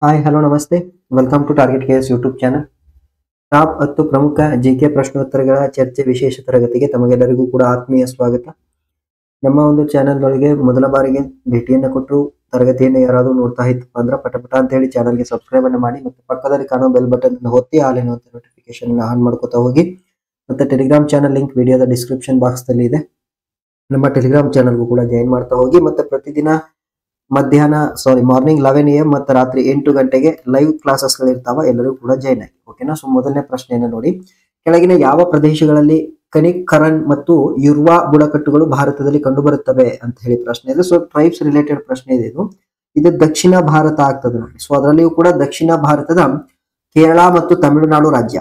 hi hello ನಮಸ್ತೆ welcome to target case YouTube channel top ಹತ್ತು ಪ್ರಮುಖ ಜಿಕೆ ಪ್ರಶ್ನೋತ್ತರಗಳ ಚರ್ಚೆ ವಿಶೇಷ ತರಗತಿಗೆ ತಮಗೆಲ್ಲರಿಗೂ ಕೂಡ ಆತ್ಮೀಯ ಸ್ವಾಗತ ನಮ್ಮ ಒಂದು ಚಾನೆಲ್ ಒಳಗೆ ಮೊದಲ ಬಾರಿಗೆ ಭೇಟಿಯನ್ನು ಕೊಟ್ಟು ತರಗತಿಯನ್ನು ಯಾರಾದರೂ ನೋಡ್ತಾ ಇತ್ತು ಅಂದ್ರೆ ಪಟಪಟ ಅಂತ ಹೇಳಿ ಚಾನಲ್ಗೆ ಸಬ್ಸ್ಕ್ರೈಬ್ ಅನ್ನು ಮಾಡಿ ಮತ್ತು ಪಕ್ಕದಲ್ಲಿ ಕಾಣೋ ಬೆಲ್ ಬಟನ್ ಅನ್ನು ಒತ್ತಿ ಹಾಲಿನ ನೋಟಿಫಿಕೇಶನ್ ಆನ್ ಮಾಡ್ಕೋತಾ ಹೋಗಿ ಮತ್ತೆ ಟೆಲಿಗ್ರಾಮ್ ಚಾನಲ್ ಲಿಂಕ್ ವಿಡಿಯೋದ ಡಿಸ್ಕ್ರಿಪ್ಷನ್ ಬಾಕ್ಸ್ ದಲ್ಲಿ ಇದೆ ನಮ್ಮ ಟೆಲಿಗ್ರಾಮ್ ಚಾನಲ್ಗೂ ಕೂಡ ಜಾಯಿನ್ ಮಾಡ್ತಾ ಹೋಗಿ ಮತ್ತೆ ಪ್ರತಿದಿನ ಮಧ್ಯಾಹ್ನ sorry morning eleven A M ಮತ್ತು ರಾತ್ರಿ ಎಂಟು ಗಂಟೆಗೆ ಲೈವ್ ಕ್ಲಾಸಸ್ ಗಳಿರ್ತಾವ ಎಲ್ಲರೂ ಕೂಡ ಜಾಯಿನ್ ಆಗಿ ಓಕೆನಾ ಸೊ ಮೊದಲನೇ ಪ್ರಶ್ನೆಯನ್ನು ನೋಡಿ ಕೆಳಗಿನ ಯಾವ ಪ್ರದೇಶಗಳಲ್ಲಿ ಕನಿಕರನ್ ಮತ್ತು ಯುರ್ವಾ ಬುಡಕಟ್ಟುಗಳು ಭಾರತದಲ್ಲಿ ಕಂಡುಬರುತ್ತವೆ ಅಂತ ಹೇಳಿ ಪ್ರಶ್ನೆ ಇದೆ ಸೊ ಟ್ರೈಬ್ಸ್ ರಿಲೇಟೆಡ್ ಪ್ರಶ್ನೆ ಇದೆ ಇದು ಇದು ದಕ್ಷಿಣ ಭಾರತ ಆಗ್ತದೆ ನೋಡಿ ಸೊ ಅದರಲ್ಲಿಯೂ ಕೂಡ ದಕ್ಷಿಣ ಭಾರತದ ಕೇರಳ ಮತ್ತು ತಮಿಳುನಾಡು ರಾಜ್ಯ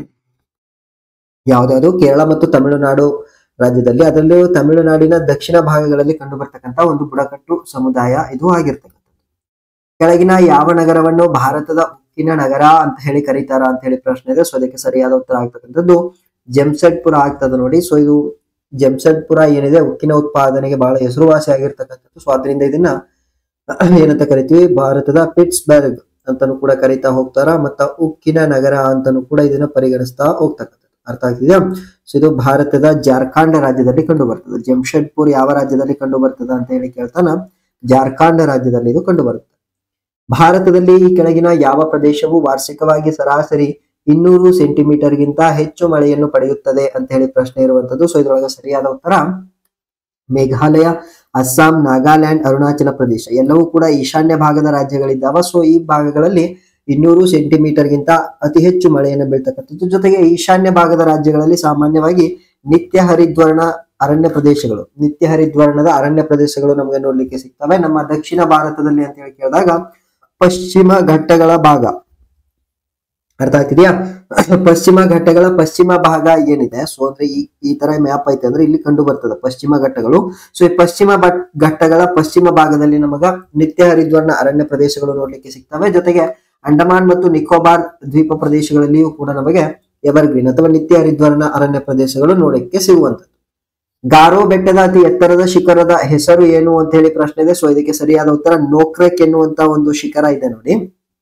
ಯಾವ್ದಾದ್ರು ಕೇರಳ ಮತ್ತು ತಮಿಳುನಾಡು ರಾಜ್ಯದಲ್ಲಿ ಅದರಲ್ಲಿಯೂ ತಮಿಳುನಾಡಿನ ದಕ್ಷಿಣ ಭಾಗಗಳಲ್ಲಿ ಕಂಡು ಬರ್ತಕ್ಕಂತ ಒಂದು ಬುಡಕಟ್ಟು ಸಮುದಾಯ ಇದು ಆಗಿರ್ತಕ್ಕಂಥದ್ದು ಕೆಳಗಿನ ಯಾವ ನಗರವನ್ನು ಭಾರತದ ಉಕ್ಕಿನ ನಗರ ಅಂತ ಹೇಳಿ ಕರೀತಾರ ಅಂತ ಹೇಳಿ ಪ್ರಶ್ನೆ ಇದೆ ಸೊ ಅದಕ್ಕೆ ಸರಿಯಾದ ಉತ್ತರ ಆಗ್ತಕ್ಕಂಥದ್ದು ಜಮ್ಸೆಡ್ಪುರ ಆಗ್ತದೆ ನೋಡಿ ಸೊ ಇದು ಜಮ್ಸೆಡ್ಪುರ ಏನಿದೆ ಉಕ್ಕಿನ ಉತ್ಪಾದನೆಗೆ ಬಹಳ ಹೆಸರುವಾಸಿ ಆಗಿರ್ತಕ್ಕಂಥದ್ದು ಸೊ ಅದರಿಂದ ಇದನ್ನ ಏನಂತ ಕರಿತೀವಿ ಭಾರತದ ಪಿಟ್ಸ್ಬರ್ಗ್ ಅಂತಾನು ಕೂಡ ಕರೀತಾ ಹೋಗ್ತಾರ ಮತ್ತ ಉಕ್ಕಿನ ನಗರ ಅಂತಾನು ಕೂಡ ಇದನ್ನ ಪರಿಗಣಿಸ್ತಾ ಹೋಗ್ತಕ್ಕಂಥದ್ದು ಅರ್ಥ ಆಗ್ತಿದೆಯಾ ಸೊ ಇದು ಭಾರತದ ಜಾರ್ಖಂಡ್ ರಾಜ್ಯದಲ್ಲಿ ಕಂಡು ಬರ್ತದೆ ಜಮ್ಶೆಡ್ಪುರ್ ಯಾವ ರಾಜ್ಯದಲ್ಲಿ ಕಂಡು ಬರ್ತದೆ ಅಂತ ಹೇಳಿ ಕೇಳ್ತಾನ ಜಾರ್ಖಂಡ್ ರಾಜ್ಯದಲ್ಲಿ ಇದು ಕಂಡು ಬರುತ್ತೆ ಭಾರತದಲ್ಲಿ ಈ ಕೆಳಗಿನ ಯಾವ ಪ್ರದೇಶವು ವಾರ್ಷಿಕವಾಗಿ ಸರಾಸರಿ ಇನ್ನೂರು ಸೆಂಟಿಮೀಟರ್ ಗಿಂತ ಹೆಚ್ಚು ಮಳೆಯನ್ನು ಪಡೆಯುತ್ತದೆ ಅಂತ ಹೇಳಿ ಪ್ರಶ್ನೆ ಇರುವಂತದ್ದು ಸೊ ಇದ್ರೊಳಗೆ ಸರಿಯಾದ ಉತ್ತರ ಮೇಘಾಲಯ ಅಸ್ಸಾಂ ನಾಗಾಲ್ಯಾಂಡ್ ಅರುಣಾಚಲ ಪ್ರದೇಶ ಎಲ್ಲವೂ ಕೂಡ ಈಶಾನ್ಯ ಭಾಗದ ರಾಜ್ಯಗಳಿದ್ದಾವ ಸೊ ಈ ಭಾಗಗಳಲ್ಲಿ ಇನ್ನೂರು ಸೆಂಟಿಮೀಟರ್ ಗಿಂತ ಅತಿ ಹೆಚ್ಚು ಮಳೆಯನ್ನು ಬೀಳ್ತಕ್ಕಂಥದ್ದು ಜೊತೆಗೆ ಈಶಾನ್ಯ ಭಾಗದ ರಾಜ್ಯಗಳಲ್ಲಿ ಸಾಮಾನ್ಯವಾಗಿ ನಿತ್ಯ ಹರಿದ್ವರ್ಣ ಅರಣ್ಯ ಪ್ರದೇಶಗಳು ನಿತ್ಯ ಹರಿದ್ವರ್ಣದ ಅರಣ್ಯ ಪ್ರದೇಶಗಳು ನಮಗೆ ನೋಡ್ಲಿಕ್ಕೆ ಸಿಗ್ತವೆ ನಮ್ಮ ದಕ್ಷಿಣ ಭಾರತದಲ್ಲಿ ಅಂತ ಹೇಳಿ ಕೇಳಿದಾಗ ಪಶ್ಚಿಮ ಘಟ್ಟಗಳ ಭಾಗ ಅರ್ಥ ಆಗ್ತಿದ್ಯಾ ಪಶ್ಚಿಮ ಘಟ್ಟಗಳ ಪಶ್ಚಿಮ ಭಾಗ ಏನಿದೆ ಸೊ ಅಂದ್ರೆ ಈ ಈ ತರ ಮ್ಯಾಪ್ ಐತೆ ಅಂದ್ರೆ ಇಲ್ಲಿ ಕಂಡು ಬರ್ತದೆ ಪಶ್ಚಿಮ ಘಟ್ಟಗಳು ಸೊ ಈ ಪಶ್ಚಿಮ ಬಟ್- ಘಟ್ಟಗಳ ಪಶ್ಚಿಮ ಭಾಗದಲ್ಲಿ ನಮಗ ನಿತ್ಯ ಹರಿದ್ವರ್ಣ ಅರಣ್ಯ ಪ್ರದೇಶಗಳು ನೋಡ್ಲಿಕ್ಕೆ ಸಿಗ್ತವೆ ಜೊತೆಗೆ ಅಂಡಮಾನ್ ಮತ್ತು ನಿಕೋಬಾರ್ ದ್ವೀಪ ಪ್ರದೇಶಗಳಲ್ಲಿಯೂ ಕೂಡ ನಮಗೆ ಎವರ್ಗ್ರೀನ್ ಅಥವಾ ನಿತ್ಯ ಹರಿದ್ವರ್ಣ ಅರಣ್ಯ ಪ್ರದೇಶಗಳು ನೋಡಲಿಕ್ಕೆ ಸಿಗುವಂತದ್ದು ಗಾರೋ ಬೆಟ್ಟದ ಅತಿ ಎತ್ತರದ ಶಿಖರದ ಹೆಸರು ಏನು ಅಂತ ಹೇಳಿ ಪ್ರಶ್ನೆ ಇದೆ ಸೊ ಇದಕ್ಕೆ ಸರಿಯಾದ ಉತ್ತರ ನೋಕ್ರೆಕ್ ಎನ್ನುವಂತ ಒಂದು ಶಿಖರ ಇದೆ ನೋಡಿ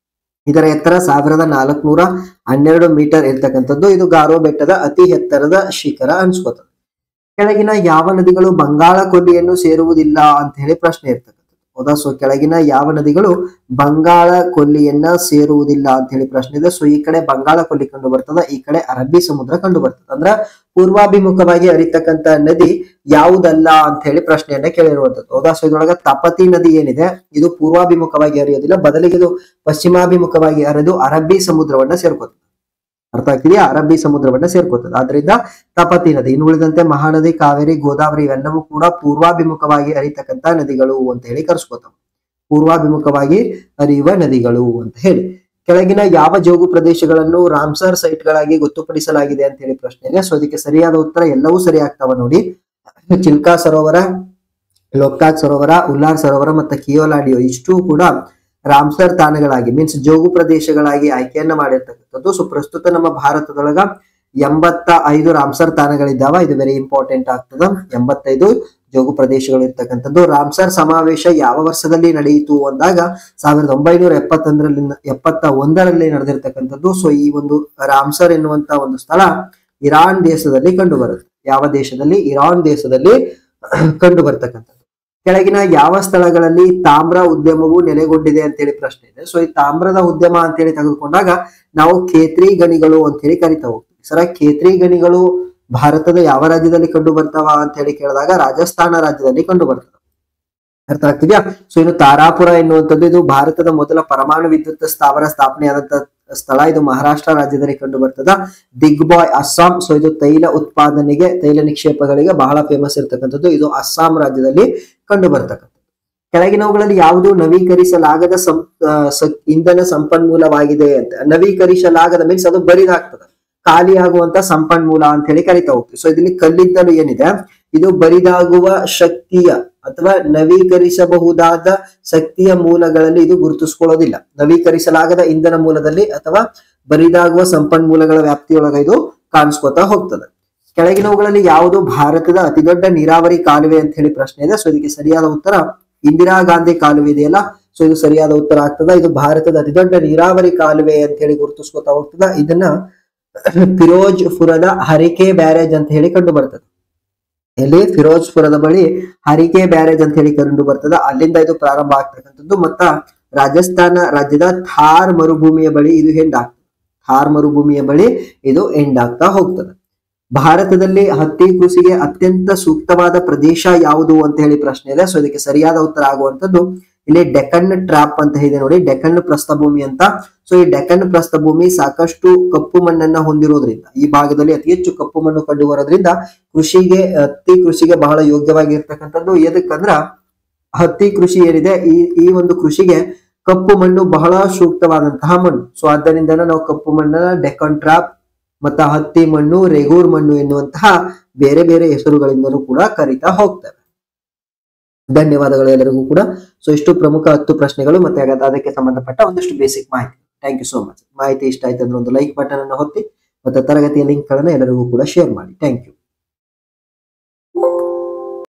ಇದರ ಎತ್ತರ ಸಾವಿರದ ನಾಲ್ಕುನೂರ ಹನ್ನೆರಡು ಮೀಟರ್ ಇರ್ತಕ್ಕಂಥದ್ದು ಇದು ಗಾರೋ ಬೆಟ್ಟದ ಅತಿ ಎತ್ತರದ ಶಿಖರ ಅನ್ಸ್ಕೋತದೆ ಕೆಳಗಿನ ಯಾವ ನದಿಗಳು ಬಂಗಾಳ ಕೊಲ್ಲಿಯನ್ನು ಸೇರುವುದಿಲ್ಲ ಅಂತ ಹೇಳಿ ಪ್ರಶ್ನೆ ಇರ್ತಕ್ಕಂಥದ್ದು ಹೌದಾ ಸೊ ಕೆಳಗಿನ ಯಾವ ನದಿಗಳು ಬಂಗಾಳ ಕೊಲ್ಲಿಯನ್ನ ಸೇರುವುದಿಲ್ಲ ಅಂತ ಹೇಳಿ ಪ್ರಶ್ನೆ ಇದೆ ಸೊ ಈ ಕಡೆ ಬಂಗಾಳ ಕೊಲ್ಲಿ ಕಂಡು ಬರ್ತದ ಈ ಕಡೆ ಅರಬ್ಬಿ ಸಮುದ್ರ ಕಂಡು ಬರ್ತದೆ ಅಂದ್ರ ಪೂರ್ವಾಭಿಮುಖವಾಗಿ ಹರಿತಕ್ಕಂತ ನದಿ ಯಾವುದಲ್ಲ ಅಂತ ಹೇಳಿ ಪ್ರಶ್ನೆಯನ್ನ ಕೇಳಿರುವಂತದ್ದು ಹೌದಾ ಸೊ ಇದ್ರೊಳಗ ತಪತಿ ನದಿ ಏನಿದೆ ಇದು ಪೂರ್ವಾಭಿಮುಖವಾಗಿ ಹರಿಯೋದಿಲ್ಲ ಬದಲಿಗೆ ಇದು ಪಶ್ಚಿಮಾಭಿಮುಖವಾಗಿ ಹರಿದು ಅರಬ್ಬಿ ಸಮುದ್ರವನ್ನ ಸೇರ್ಕೋತದೆ ಅರ್ಥ ಆಗ್ತಿದೆಯಾ ಅರಬ್ಬಿ ಸಮುದ್ರವನ್ನ ಸೇರ್ಕೋತದೆ ಆದ್ರಿಂದ ತಪತಿ ನದಿ ಇನ್ನು ಉಳಿದಂತೆ ಮಹಾನದಿ ಕಾವೇರಿ ಗೋದಾವರಿ ಇವೆಲ್ಲವೂ ಕೂಡ ಪೂರ್ವಾಭಿಮುಖವಾಗಿ ಹರಿತಕ್ಕಂತ ನದಿಗಳು ಅಂತ ಹೇಳಿ ಕರ್ಸ್ಕೋತಾವ ಪೂರ್ವಾಭಿಮುಖವಾಗಿ ಹರಿಯುವ ನದಿಗಳು ಅಂತ ಹೇಳಿ ಕೆಳಗಿನ ಯಾವ ಜೋಗು ಪ್ರದೇಶಗಳನ್ನು ರಾಮ್ಸರ್ ಸೈಟ್ ಗಳಾಗಿ ಗೊತ್ತುಪಡಿಸಲಾಗಿದೆ ಅಂತ ಹೇಳಿ ಪ್ರಶ್ನೆ ಇದೆ ಸೊ ಅದಕ್ಕೆ ಸರಿಯಾದ ಉತ್ತರ ಎಲ್ಲವೂ ಸರಿ ಆಗ್ತಾವ ನೋಡಿ ಚಿಲ್ಕಾ ಸರೋವರ ಲೋಕ್ತಾಕ್ ಸರೋವರ ಉಲ್ಲಾರ್ ಸರೋವರ ಮತ್ತು ಕಿಯೋಲಾಡಿಯೋ ಇಷ್ಟು ಕೂಡ ರಾಮ್ಸರ್ ತಾಣಗಳಾಗಿ ಮೀನ್ಸ್ ಜೋಗು ಪ್ರದೇಶಗಳಾಗಿ ಆಯ್ಕೆಯನ್ನ ಮಾಡಿರ್ತಕ್ಕಂಥದ್ದು ಸೊ ಪ್ರಸ್ತುತ ನಮ್ಮ ಭಾರತದೊಳಗ ಎಂಬತ್ತ ಐದು ರಾಮ್ಸರ್ ತಾಣಗಳಿದ್ದಾವ ಇದು ವೆರಿ ಇಂಪಾರ್ಟೆಂಟ್ ಆಗ್ತದ ಎಂಬತ್ತೈದು ಜೋಗು ಪ್ರದೇಶಗಳು ಇರ್ತಕ್ಕಂಥದ್ದು ರಾಮ್ಸರ್ ಸಮಾವೇಶ ಯಾವ ವರ್ಷದಲ್ಲಿ ನಡೆಯಿತು ಅಂದಾಗ ಸಾವಿರದ ಒಂಬೈನೂರ ಎಪ್ಪತ್ತೊಂದರಲ್ಲಿ ಎಪ್ಪತ್ತ ಒಂದರಲ್ಲಿ ನಡೆದಿರ್ತಕ್ಕಂಥದ್ದು ಸೊ ಈ ಒಂದು ರಾಮ್ಸರ್ ಎನ್ನುವಂತ ಒಂದು ಸ್ಥಳ ಇರಾನ್ ದೇಶದಲ್ಲಿ ಕಂಡು ಬರುತ್ತೆ ಯಾವ ದೇಶದಲ್ಲಿ ಇರಾನ್ ದೇಶದಲ್ಲಿ ಕಂಡು ಬರ್ತಕ್ಕಂಥದ್ದು ಕೆಳಗಿನ ಯಾವ ಸ್ಥಳಗಳಲ್ಲಿ ತಾಮ್ರ ಉದ್ಯಮವು ನೆಲೆಗೊಂಡಿದೆ ಅಂತೇಳಿ ಪ್ರಶ್ನೆ ಇದೆ ಸೊ ಈ ತಾಮ್ರದ ಉದ್ಯಮ ಅಂತೇಳಿ ತೆಗೆದುಕೊಂಡಾಗ ನಾವು ಖೇತ್ರಿ ಗಣಿಗಳು ಅಂತೇಳಿ ಕರಿತಾ ಹೋಗ್ತೀವಿ ಸರ ಖೇತ್ರಿ ಗಣಿಗಳು ಭಾರತದ ಯಾವ ರಾಜ್ಯದಲ್ಲಿ ಕಂಡು ಬರ್ತಾವ ಅಂತ ಹೇಳಿ ಕೇಳಿದಾಗ ರಾಜಸ್ಥಾನ ರಾಜ್ಯದಲ್ಲಿ ಕಂಡು ಬರ್ತದೆ ಅರ್ಥ ಆಗ್ತಿದ್ಯಾ ಸೊ ಇನ್ನು ತಾರಾಪುರ ಎನ್ನುವಂಥದ್ದು ಇದು ಭಾರತದ ಮೊದಲ ಪರಮಾಣು ವಿದ್ಯುತ್ ಸ್ಥಾವರ ಸ್ಥಾಪನೆಯಾದಂತ ಸ್ಥಳ ಇದು ಮಹಾರಾಷ್ಟ್ರ ರಾಜ್ಯದಲ್ಲಿ ಕಂಡು ಬರ್ತದ ದಿಗ್ಬಾಯ್ ಅಸ್ಸಾಂ ಸೊ ಇದು ತೈಲ ಉತ್ಪಾದನೆಗೆ ತೈಲ ನಿಕ್ಷೇಪಗಳಿಗೆ ಬಹಳ ಫೇಮಸ್ ಇರತಕ್ಕಂಥದ್ದು ಇದು ಅಸ್ಸಾಂ ರಾಜ್ಯದಲ್ಲಿ ಕಂಡು ಬರ್ತಕ್ಕಂಥದ್ದು ಕೆಳಗಿನವುಗಳಲ್ಲಿ ಯಾವುದು ನವೀಕರಿಸಲಾಗದ ಸಂ ಆ, ಸ- ಇಂಧನ ಸಂಪನ್ಮೂಲವಾಗಿದೆ ಅಂತ ನವೀಕರಿಸಲಾಗದ ಮೀನ್ಸ್ ಅದು ಬರಿದಾಗ್ತದೆ ಖಾಲಿ ಆಗುವಂತ ಸಂಪನ್ಮೂಲ ಅಂತ ಹೇಳಿ ಕರಿತಾ ಹೋಗ್ತೀವಿ ಸೊ ಇದರಲ್ಲಿ ಕಲ್ಲಿದ್ದಲು ಏನಿದೆ ಇದು ಬರಿದಾಗುವ ಶಕ್ತಿಯ ಅಥವಾ ನವೀಕರಿಸಬಹುದಾದ ಶಕ್ತಿಯ ಮೂಲಗಳಲ್ಲಿ ಇದು ಗುರುತಿಸ್ಕೊಳ್ಳೋದಿಲ್ಲ ನವೀಕರಿಸಲಾಗದ ಇಂಧನ ಮೂಲದಲ್ಲಿ ಅಥವಾ ಬರಿದಾಗುವ ಸಂಪನ್ಮೂಲಗಳ ವ್ಯಾಪ್ತಿಯೊಳಗ ಇದು ಕಾಣಿಸ್ಕೊತಾ ಹೋಗ್ತದೆ ಕೆಳಗಿನವುಗಳಲ್ಲಿ ಯಾವುದು ಭಾರತದ ಅತಿದೊಡ್ಡ ನೀರಾವರಿ ಕಾಲುವೆ ಅಂತ ಹೇಳಿ ಪ್ರಶ್ನೆ ಇದೆ ಸೊ ಇದಕ್ಕೆ ಸರಿಯಾದ ಉತ್ತರ ಇಂದಿರಾ ಗಾಂಧಿ ಕಾಲುವೆ ಇದೆಯಲ್ಲ ಸೊ ಇದು ಸರಿಯಾದ ಉತ್ತರ ಆಗ್ತದ ಇದು ಭಾರತದ ಅತಿದೊಡ್ಡ ನೀರಾವರಿ ಕಾಲುವೆ ಅಂತ ಹೇಳಿ ಗುರುತಿಸ್ಕೊತಾ ಹೋಗ್ತದ ಇದನ್ನ ಫಿರೋಜ್ಪುರದ ಹರಿಕೆ ಬ್ಯಾರೇಜ್ ಅಂತ ಹೇಳಿ ಕಂಡು ಬರ್ತದೆ ಇಲ್ಲಿ ಫಿರೋಜ್ಪುರದ ಬಳಿ ಹರಿಕೆ ಬ್ಯಾರೇಜ್ ಅಂತ ಹೇಳಿ ಕಂಡು ಬರ್ತದ ಅಲ್ಲಿಂದ ಇದು ಪ್ರಾರಂಭ ಆಗ್ತಕ್ಕಂಥದ್ದು ಮತ್ತ ರಾಜಸ್ಥಾನ ರಾಜ್ಯದ ಥಾರ್ ಮರುಭೂಮಿಯ ಬಳಿ ಇದು ಎಂಡ್ ಆಗ್ತದೆ ಥಾರ್ ಮರುಭೂಮಿಯ ಬಳಿ ಇದು ಎಂಡ್ ಆಗ್ತಾ ಹೋಗ್ತದೆ ಭಾರತದಲ್ಲಿ ಹತ್ತಿ ಕೃಷಿಗೆ ಅತ್ಯಂತ ಸೂಕ್ತವಾದ ಪ್ರದೇಶ ಯಾವುದು ಅಂತ ಹೇಳಿ ಪ್ರಶ್ನೆ ಇದೆ ಸೊ ಇದಕ್ಕೆ ಸರಿಯಾದ ಉತ್ತರ ಆಗುವಂತದ್ದು ಇಲ್ಲಿ ಡೆಕನ್ ಟ್ರಾಪ್ ಅಂತ ಇದೆ ನೋಡಿ ಡೆಕನ್ ಪ್ರಸ್ಥಭೂಮಿ ಅಂತ ಸೊ ಈ ಡೆಕನ್ ಪ್ರಸ್ಥಭೂಮಿ ಸಾಕಷ್ಟು ಕಪ್ಪು ಮಣ್ಣನ್ನ ಹೊಂದಿರೋದ್ರಿಂದ ಈ ಭಾಗದಲ್ಲಿ ಅತಿ ಹೆಚ್ಚು ಕಪ್ಪು ಮಣ್ಣು ಕಂಡು ಬರೋದ್ರಿಂದ ಕೃಷಿಗೆ ಹತ್ತಿ ಕೃಷಿಗೆ ಬಹಳ ಯೋಗ್ಯವಾಗಿರ್ತಕ್ಕಂಥದ್ದು ಎದಕ್ಕಂದ್ರ ಹತ್ತಿ ಕೃಷಿ ಏನಿದೆ ಈ ಈ ಒಂದು ಕೃಷಿಗೆ ಕಪ್ಪು ಮಣ್ಣು ಬಹಳ ಸೂಕ್ತವಾದಂತಹ ಮಣ್ಣು ಸೊ ಆದ್ದರಿಂದ ನಾವು ಕಪ್ಪು ಮಣ್ಣನ್ನ ಡೆಕನ್ ಟ್ರಾಪ್ ಮತ್ತ ಹತ್ತಿ ಮಣ್ಣು ರೆಗೂರ್ ಮಣ್ಣು ಎನ್ನುವಂತಹ ಬೇರೆ ಬೇರೆ ಹೆಸರುಗಳಿಂದಲೂ ಕೂಡ ಕರಿತಾ ಹೋಗ್ತವೆ ಧನ್ಯವಾದಗಳು ಎಲ್ಲರಿಗೂ ಕೂಡ ಸೊ ಇಷ್ಟು ಪ್ರಮುಖ ಹತ್ತು ಪ್ರಶ್ನೆಗಳು ಮತ್ತೆ ಹಾಗಾದ್ರೆ ಅದಕ್ಕೆ ಸಂಬಂಧಪಟ್ಟ ಒಂದಿಷ್ಟು ಬೇಸಿಕ್ ಮಾಹಿತಿ ಥ್ಯಾಂಕ್ ಯು ಸೋ ಮಚ್ ಮಾಹಿತಿ ಇಷ್ಟ ಆಯ್ತು ಅಂದ್ರೆ ಒಂದು ಲೈಕ್ ಬಟನ್ ಅನ್ನು ಹೊತ್ತಿ ಮತ್ತೆ ತರಗತಿಯ ಲಿಂಕ್ ಗಳನ್ನ ಎಲ್ಲರಿಗೂ ಕೂಡ ಶೇರ್ ಮಾಡಿ ಥ್ಯಾಂಕ್ ಯು